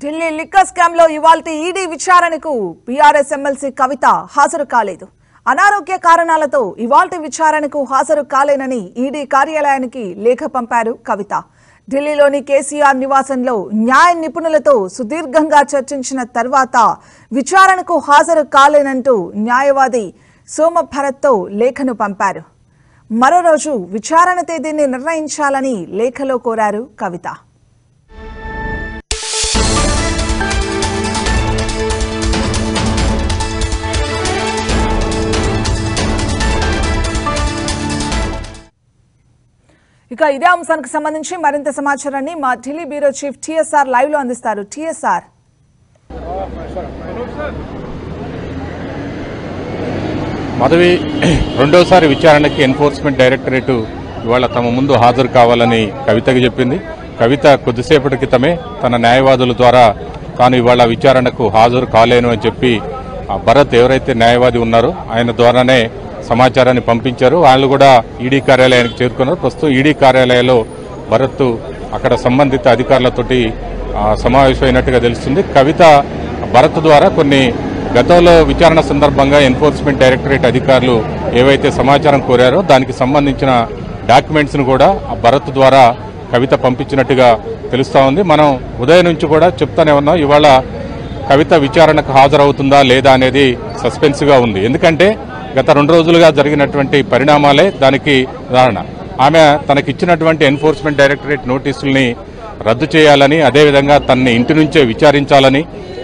Delhi liquor scam లో ఇవాల్టి ED విచారణకు బీఆర్ఎస్ ఎమ్మెల్సీ కవిత హాజరు కాలేదు అనారోగ్య కారణాలతో ఇవాల్టి విచారణకు హాజరు కాలేనని ఈడీ కార్యాలయానికి లేఖ పంపారు కవిత ఢిల్లీలోని కేసీఆర్ నివాసంలో న్యాయ నిపుణులతో సుదీర్ఘంగా చర్చించిన తర్వాత విచారణకు హాజరు కాలేనంటూ న్యాయవాది సోమ భరత్తో లేఖను పంపారు మరో రోజు విచారణ తేదీని నిర్ణయించాలని లేఖలో కోరారు కవిత ఇక ఇదే అంశానికి సంబంధించి మరింత సమాచారాన్ని మా Delhi bureau chief TSR live లో అందిస్తారు టీఎస్ఆర్ మాధవి రెండోసారి విచారణకి ఎన్ఫోర్స్మెంట్ డైరెక్టరేట్ ఇవాళ తమ ముందు హాజరు కావాలని కవితకి చెప్పింది కవిత కొద్దిసేపటి క్రితమే తన న్యాయవాదుల ద్వారా తాను ఇవాళ విచారణకు హాజరు కాలేను అని చెప్పి ఆ భరత్ ఎవరైతే న్యాయవాది ఉన్నారో ఆయన ద్వారానే సమాచారాన్ని పంపించారు వాళ్ళు కూడా ఈడీ కార్యాలయానికి చేరుకున్నారు ప్రస్తుతం ఈడీ కార్యాలయంలో భరత్ అక్కడ సంబంధిత అధికారులతోటి ఆ, సమావేశమైనట్టుగా తెలుస్తుంది కవిత భరత్ ద్వారా కొన్ని గతంలో విచారణ సందర్భంగా ఎన్ఫోర్స్మెంట్ డైరెక్టరేట్ అధికారులు ఏవైతే సమాచారం కోరారో దానికి సంబంధించిన డాక్యుమెంట్స్ ను కూడా ఆ భరత్ ద్వారా కవిత పంపించినట్టుగా తెలుస్తా ఉంది మనం ఉదయం నుంచి కూడా చెప్తానే ఉన్నాం ఇవాళ కవిత విచారణకు హాజరవుతుందా లేదా అనేది సస్పెన్స్ గా ఉంది ఎందుకంటే గత రెండు రోజులుగా జరిగినటువంటి పరిణామాలే దానికి ఉదాహరణ ఆమె తనకిచ్చినటువంటి ఎన్ఫోర్స్మెంట్ డైరెక్టరేట్ నోటీసుల్ని రద్దు చేయాలని అదేవిధంగా తనని ఇంటి నుంచే విచారించాలని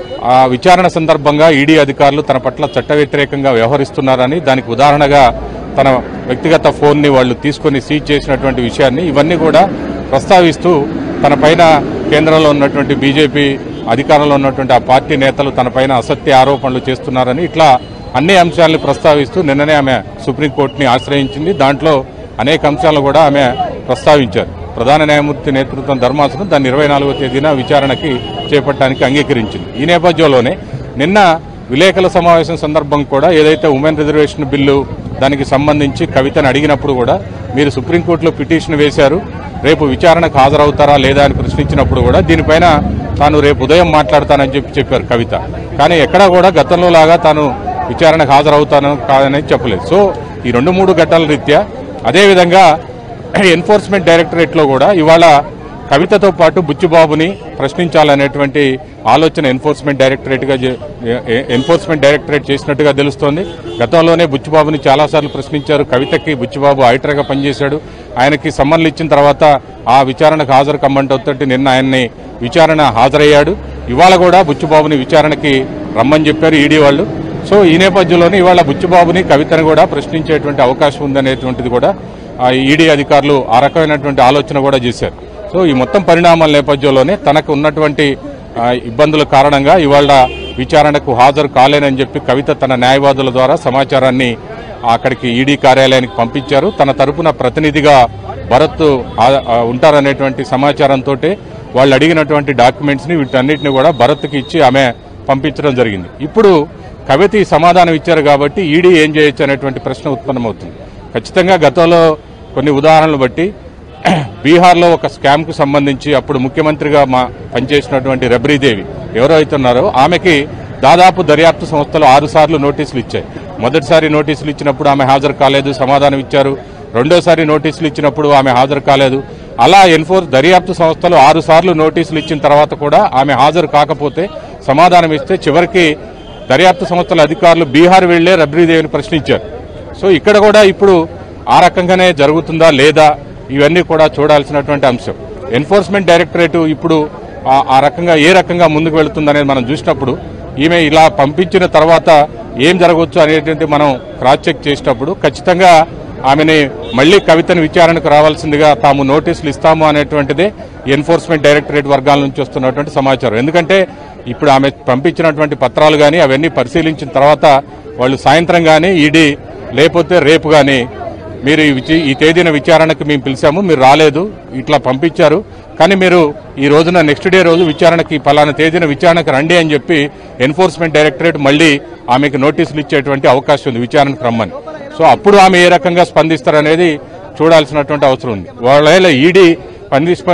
ఆ విచారణ సందర్భంగా ఈడీ అధికారులు తన పట్ల చట్ట వ్యతిరేకంగా వ్యవహరిస్తున్నారని దానికి ఉదాహరణగా తన వ్యక్తిగత ఫోన్ ని వాళ్ళు తీసుకొని సీజ్ చేసినటువంటి విషయాన్ని ఇవన్నీ కూడా ప్రస్తావిస్తూ తన పైన కేంద్రంలో ఉన్నటువంటి బీజేపీ అధికారంలో ఉన్నటువంటి ఆ పార్టీ నేతలు తన పైన అసత్య ఆరోపణలు చేస్తున్నారని ఇట్లా అన్ని అంశాలను ప్రస్తావిస్తూ నిన్ననే ఆమె సుప్రీంకోర్టుని ఆశ్రయించింది దాంట్లో అనేక అంశాలను కూడా ఆమె ప్రస్తావించారు ప్రధాన న్యాయమూర్తి నేతృత్వం ధర్మాసనం దాన్ని ఇరవై నాలుగో తేదీన విచారణకి చేపట్టడానికి అంగీకరించింది ఈ నేపథ్యంలోనే నిన్న విలేకరుల సమావేశం సందర్భం కూడా ఏదైతే ఉమెన్ రిజర్వేషన్ బిల్లు దానికి సంబంధించి కవితను అడిగినప్పుడు కూడా మీరు సుప్రీంకోర్టులో పిటిషన్ వేశారు రేపు విచారణకు హాజరవుతారా లేదా అని ప్రశ్నించినప్పుడు కూడా దీనిపైన తాను రేపు ఉదయం మాట్లాడతానని చెప్పి చెప్పారు కవిత కానీ ఎక్కడా కూడా గతంలో లాగా తాను విచారణకు హాజరవుతాను కాదని చెప్పలేదు సో ఈ రెండు మూడు ఘట్టాల రీత్యా అదేవిధంగా ఎన్ఫోర్స్మెంట్ డైరెక్టరేట్ లో కూడా ఇవాళ కవితతో పాటు బుచ్చిబాబుని ప్రశ్నించాలనేటువంటి ఆలోచన ఎన్ఫోర్స్మెంట్ డైరెక్టరేట్ గా చే- ఎ- ఎన్ఫోర్స్మెంట్ డైరెక్టరేట్ చేసినట్టుగా తెలుస్తోంది గతంలోనే బుచ్చిబాబుని చాలాసార్లు ప్రశ్నించారు కవితకి బుచ్చిబాబు ఆయిటర్గా పనిచేశాడు ఆయనకి సమ్మన్లు ఇచ్చిన తర్వాత ఆ విచారణకు హాజరు కమ్మంటే నిన్న ఆయన్ని విచారణ హాజరయ్యాడు ఇవాళ కూడా బుచ్చిబాబుని విచారణకి రమ్మని చెప్పారు ఈడీ వాళ్ళు సో ఈ నేపథ్యంలోనే ఇవాళ బుచ్చిబాబుని కవితను కూడా ప్రశ్నించేటువంటి అవకాశం ఉందనేటువంటిది కూడా ఆ ఈడీ అధికారులు ఆ రకమైనటువంటి ఆలోచన కూడా చేశారు సో ఈ మొత్తం పరిణామాల నేపథ్యంలోనే తనకు ఉన్నటువంటి ఆ, ఇబ్బందుల కారణంగా ఇవాళ విచారణకు హాజరు కాలేనని చెప్పి కవిత తన న్యాయవాదుల ద్వారా సమాచారాన్ని అక్కడికి ఈడీ కార్యాలయానికి పంపించారు తన తరపున ప్రతినిధిగా భరత్ ఆ- ఆ ఉంటారనేటువంటి సమాచారంతో వాళ్ళు అడిగినటువంటి డాక్యుమెంట్స్ ని వీటన్నిటిని కూడా భరత్కి ఇచ్చి ఆమె పంపించడం జరిగింది ఇప్పుడు కవిత ఈ సమాధానం ఇచ్చారు కాబట్టి ఈడీ ఏం చేయొచ్చు అనేటువంటి ప్రశ్న ఉత్పన్నమవుతుంది ఖచ్చితంగా గతంలో కొన్ని ఉదాహరణలు బట్టి బీహార్లో ఒక స్కామ్ కు సంబంధించి అప్పుడు ముఖ్యమంత్రిగా మా పనిచేసినటువంటి రబ్రీదేవి ఎవరో అవుతున్నారో ఆమెకి దాదాపు దర్యాప్తు సంస్థలు ఆరు సార్లు నోటీసులు ఇచ్చాయి మొదటిసారి నోటీసులు ఇచ్చినప్పుడు ఆమె హాజరు కాలేదు సమాధానం ఇచ్చారు రెండోసారి నోటీసులు ఇచ్చినప్పుడు ఆమె హాజరు కాలేదు అలా ఎన్ఫోర్స్ దర్యాప్తు సంస్థలు ఆరు సార్లు నోటీసులు ఇచ్చిన తర్వాత కూడా ఆమె హాజరు కాకపోతే సమాధానం ఇస్తే చివరికి దర్యాప్తు సంస్థల అధికారులు బీహార్ వెళ్లే రబ్రీదేవిని ప్రశ్నించారు సో ఇక్కడ కూడా ఇప్పుడు ఆ రకంగానే జరుగుతుందా లేదా ఇవన్నీ కూడా చూడాల్సినటువంటి అంశం ఎన్ఫోర్స్మెంట్ డైరెక్టరేట్ ఇప్పుడు ఆ- ఆ రకంగా ఏ రకంగా ముందుకు వెళుతుందనేది మనం చూసినప్పుడు ఈమె ఇలా పంపించిన తర్వాత ఏం జరగవచ్చు అనేటువంటి మనం క్రాస్ చెక్ చేసినప్పుడు ఖచ్చితంగా ఆమెని మళ్లీ కవితను విచారణకు రావాల్సిందిగా తాము నోటీసులు ఇస్తాము అనేటువంటిదే ఎన్ఫోర్స్మెంట్ డైరెక్టరేట్ వర్గాల నుంచి వస్తున్నటువంటి సమాచారం ఎందుకంటే ఇప్పుడు ఆమె పంపించినటువంటి పత్రాలు కానీ అవన్నీ పరిశీలించిన తర్వాత వాళ్ళు సాయంత్రం కానీ ఈడీ లేకపోతే రేపు కానీ మీరు ఈ విచి- ఈ తేదీన విచారణకు మేము పిలిచాము మీరు రాలేదు ఇట్లా పంపించారు కానీ మీరు ఈ రోజున నెక్స్ట్ డే రోజు విచారణకి పలానా తేదీన విచారణకు రండి అని చెప్పి ఎన్ఫోర్స్మెంట్ డైరెక్టరేట్ మళ్ళీ ఆమెకు నోటీసులు ఇచ్చేటువంటి అవకాశం ఉంది విచారణకు రమ్మని సో అప్పుడు ఆమె ఏ రకంగా స్పందిస్తారనేది చూడాల్సినటువంటి అవసరం ఉంది వాళ్ళ ఈడీ స్పందిస్ప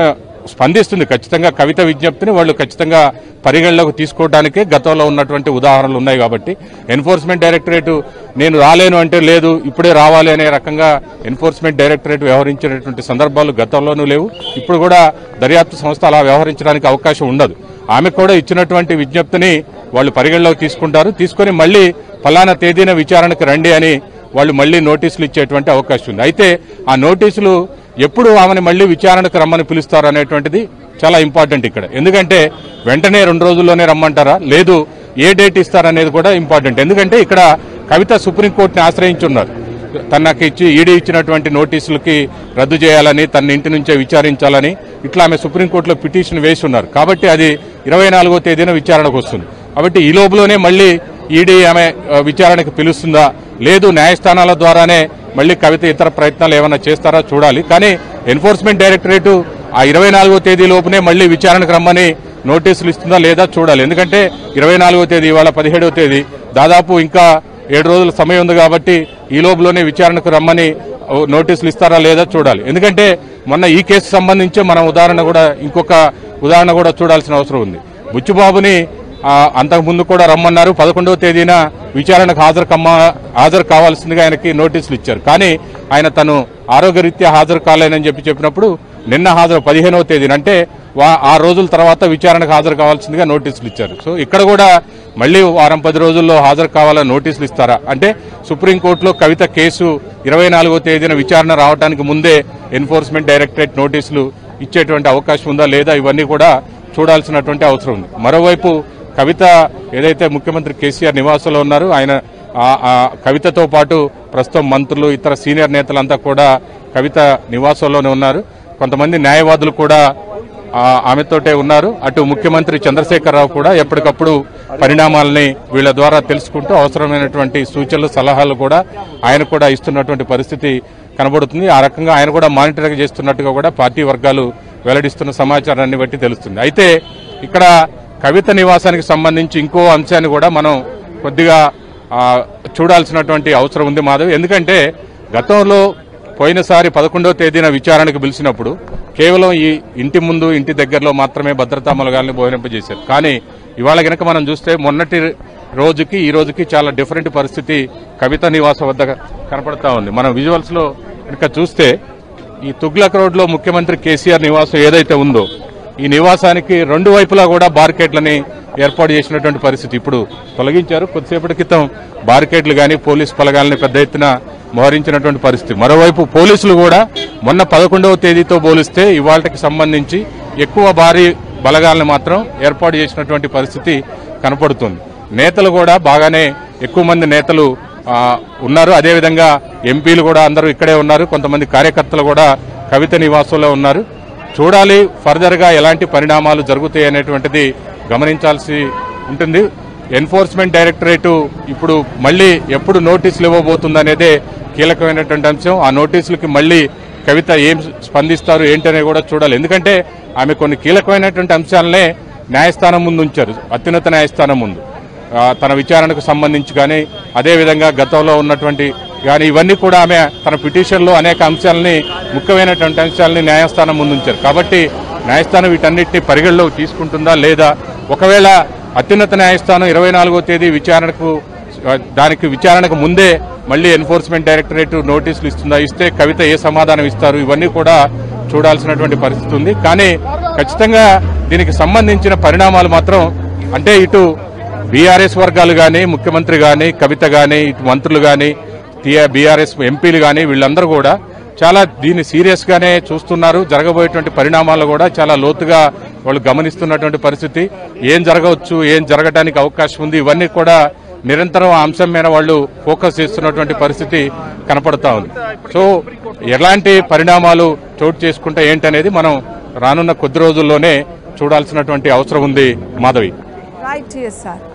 స్పందిస్తుంది ఖచ్చితంగా కవిత విజ్ఞప్తిని వాళ్ళు ఖచ్చితంగా పరిగణలోకి తీసుకోవడానికే గతంలో ఉన్నటువంటి ఉదాహరణలు ఉన్నాయి కాబట్టి ఎన్ఫోర్స్మెంట్ డైరెక్టరేట్ నేను రాలేను అంటే లేదు ఇప్పుడే రావాలి అనే రకంగా ఎన్ఫోర్స్మెంట్ డైరెక్టరేట్ వ్యవహరించినటువంటి సందర్భాలు గతంలోనూ లేవు ఇప్పుడు కూడా దర్యాప్తు సంస్థ అలా వ్యవహరించడానికి అవకాశం ఉండదు ఆమె కూడా ఇచ్చినటువంటి విజ్ఞప్తిని వాళ్ళు పరిగణలోకి తీసుకుంటారు తీసుకొని మళ్ళీ ఫలానా తేదీన విచారణకు రండి అని వాళ్ళు మళ్ళీ నోటీసులు ఇచ్చేటువంటి అవకాశం ఉంది అయితే ఆ నోటీసులు ఎప్పుడు ఆమెను మళ్ళీ విచారణకు రమ్మని పిలుస్తారు అనేటువంటిది చాలా ఇంపార్టెంట్ ఇక్కడ ఎందుకంటే వెంటనే రెండు రోజుల్లోనే రమ్మంటారా లేదు ఏ డేట్ ఇస్తారనేది కూడా ఇంపార్టెంట్ ఎందుకంటే ఇక్కడ కవిత సుప్రీంకోర్టుని ఆశ్రయించున్నారు తనకి ఇచ్చి ఈడీ ఇచ్చినటువంటి నోటీసులకి రద్దు చేయాలని తన ఇంటి నుంచే విచారించాలని ఇట్లా ఆమె సుప్రీంకోర్టులో పిటిషన్ వేసి ఉన్నారు కాబట్టి అది ఇరవై నాలుగో తేదీన విచారణకు వస్తుంది కాబట్టి ఈ లోపులోనే మళ్ళీ ఈడీ ఆమె ఆ, విచారణకు పిలుస్తుందా లేదు న్యాయస్థానాల ద్వారానే మళ్ళీ కవిత ఇతర ప్రయత్నాలు ఏమైనా చేస్తారా చూడాలి కానీ ఎన్ఫోర్స్మెంట్ డైరెక్టరేట్ ఆ ఇరవై నాలుగో తేదీ లోపునే మళ్ళీ విచారణకు రమ్మని నోటీసులు ఇస్తుందా లేదా చూడాలి ఎందుకంటే ఇరవై నాలుగో తేదీ ఇవాళ పదిహేడవ తేదీ దాదాపు ఇంకా ఏడు రోజుల సమయం ఉంది కాబట్టి ఈ లోపులోనే విచారణకు రమ్మని ఓ, నోటీసులు ఇస్తారా లేదా చూడాలి ఎందుకంటే మొన్న ఈ కేసు సంబంధించి మనం ఉదాహరణ కూడా ఇంకొక ఉదాహరణ కూడా చూడాల్సిన అవసరం ఉంది బుచ్చుబాబుని ఆ, అంతకు ముందు కూడా రమ్మన్నారు పదకొండవ తేదీన విచారణకు హాజరు కమ్మ హాజరు కావాల్సిందిగా ఆయనకి నోటీసులు ఇచ్చారు కానీ ఆయన తను ఆరోగ్యరీత్యా హాజరు కాలేనని చెప్పి చెప్పినప్పుడు నిన్న హాజరు పదిహేనవ తేదీన అంటే వా- ఆ రోజుల తర్వాత విచారణకు హాజరు కావాల్సిందిగా నోటీసులు ఇచ్చారు సో ఇక్కడ కూడా మళ్ళీ వారం పది రోజుల్లో హాజరు కావాలని నోటీసులు ఇస్తారా అంటే సుప్రీంకోర్టులో కవిత కేసు ఇరవై నాలుగో తేదీన విచారణ రావడానికి ముందే ఎన్ఫోర్స్మెంట్ డైరెక్టరేట్ నోటీసులు ఇచ్చేటువంటి అవకాశం ఉందా లేదా ఇవన్నీ కూడా చూడాల్సినటువంటి అవసరం ఉంది మరోవైపు కవిత ఏదైతే ముఖ్యమంత్రి కేసీఆర్ నివాసంలో ఉన్నారు ఆయన ఆ- ఆ కవితతో పాటు ప్రస్తుతం మంత్రులు ఇతర సీనియర్ నేతలంతా కూడా కవిత నివాసంలోనే ఉన్నారు కొంతమంది న్యాయవాదులు కూడా ఆ, ఆమెతోటే ఉన్నారు అటు ముఖ్యమంత్రి చంద్రశేఖరరావు కూడా ఎప్పటికప్పుడు పరిణామాలని వీళ్ళ ద్వారా తెలుసుకుంటూ అవసరమైనటువంటి సూచనలు సలహాలు కూడా ఆయన కూడా ఇస్తున్నటువంటి పరిస్థితి కనబడుతుంది ఆ రకంగా ఆయన కూడా మానిటరింగ్ చేస్తున్నట్టుగా కూడా పార్టీ వర్గాలు వెల్లడిస్తున్న సమాచారాన్ని బట్టి తెలుస్తుంది అయితే ఇక్కడ కవిత నివాసానికి సంబంధించి ఇంకో అంశాన్ని కూడా మనం కొద్దిగా ఆ, చూడాల్సినటువంటి అవసరం ఉంది మాధవ్ ఎందుకంటే గతంలో పోయినసారి పదకొండవ తేదీన విచారణకు పిలిచినప్పుడు కేవలం ఈ ఇంటి ముందు ఇంటి దగ్గరలో మాత్రమే భద్రతా మలగాల్ని బోధింపజేశారు కానీ ఇవాళ గనక మనం చూస్తే మొన్నటి రోజుకి ఈ రోజుకి చాలా డిఫరెంట్ పరిస్థితి కవిత నివాసం వద్ద కనపడతా ఉంది మనం విజువల్స్ లో కనుక చూస్తే ఈ తుగ్లక్ రోడ్ లో ముఖ్యమంత్రి కేసీఆర్ నివాసం ఏదైతే ఉందో ఈ నివాసానికి రెండు వైపులా కూడా బార్కెట్లని ఏర్పాటు చేసినటువంటి పరిస్థితి ఇప్పుడు తొలగించారు కొద్దిసేపటి క్రితం బార్కెట్లు గాని పోలీస్ పలగాలని పెద్ద ఎత్తున మోహరించినటువంటి పరిస్థితి మరోవైపు పోలీసులు కూడా మొన్న పదకొండవ తేదీతో పోలిస్తే ఇవాళకి సంబంధించి ఎక్కువ భారీ బలగాలను మాత్రం ఏర్పాటు చేసినటువంటి పరిస్థితి కనపడుతుంది నేతలు కూడా బాగానే ఎక్కువ మంది నేతలు ఆ, ఉన్నారు అదేవిధంగా ఎంపీలు కూడా అందరూ ఇక్కడే ఉన్నారు కొంతమంది కార్యకర్తలు కూడా కవిత నివాసంలో ఉన్నారు చూడాలి ఫర్దర్ గా ఎలాంటి పరిణామాలు జరుగుతాయి అనేటువంటిది గమనించాల్సి ఉంటుంది ఎన్ఫోర్స్మెంట్ డైరెక్టరేట్ ఇప్పుడు మళ్ళీ ఎప్పుడు నోటీసులు ఇవ్వబోతుంది అనేదే కీలకమైనటువంటి అంశం ఆ నోటీసులకి మళ్ళీ కవిత ఏం స్పందిస్తారు ఏంటనే కూడా చూడాలి ఎందుకంటే ఆమె కొన్ని కీలకమైనటువంటి అంశాలనే న్యాయస్థానం ముందు ఉంచారు అత్యున్నత న్యాయస్థానం ముందు ఆ, తన విచారణకు సంబంధించి కానీ అదేవిధంగా గతంలో ఉన్నటువంటి కానీ ఇవన్నీ కూడా ఆమె తన పిటిషన్లో అనేక అంశాలని ముఖ్యమైనటువంటి అంశాలని న్యాయస్థానం ముందుంచారు కాబట్టి న్యాయస్థానం వీటన్నిటిని పరిగణలోకి తీసుకుంటుందా లేదా ఒకవేళ అత్యున్నత న్యాయస్థానం ఇరవై నాలుగో తేదీ విచారణకు ఆ, దానికి విచారణకు ముందే మళ్ళీ ఎన్ఫోర్స్మెంట్ డైరెక్టరేట్ నోటీసులు ఇస్తుందా ఇస్తే కవిత ఏ సమాధానం ఇస్తారు ఇవన్నీ కూడా చూడాల్సినటువంటి పరిస్థితి ఉంది కానీ ఖచ్చితంగా దీనికి సంబంధించిన పరిణామాలు మాత్రం అంటే ఇటు బీఆర్ఎస్ వర్గాలు కానీ ముఖ్యమంత్రి కానీ కవిత కానీ ఇటు మంత్రులు కానీ బీఆర్ఎస్ ఎంపీలు కానీ వీళ్ళందరూ కూడా చాలా దీన్ని సీరియస్ గానే చూస్తున్నారు జరగబోయేటువంటి పరిణామాలు కూడా చాలా లోతుగా వాళ్ళు గమనిస్తున్నటువంటి పరిస్థితి ఏం జరగవచ్చు ఏం జరగడానికి అవకాశం ఉంది ఇవన్నీ కూడా నిరంతరం ఆ అంశం మీద వాళ్ళు ఫోకస్ చేస్తున్నటువంటి పరిస్థితి కనపడతా ఉంది సో ఎలాంటి పరిణామాలు చోటు చేసుకుంటే ఏంటనేది మనం రానున్న కొద్ది రోజుల్లోనే చూడాల్సినటువంటి అవసరం ఉంది మాధవి రైట్ ఎస్ సార్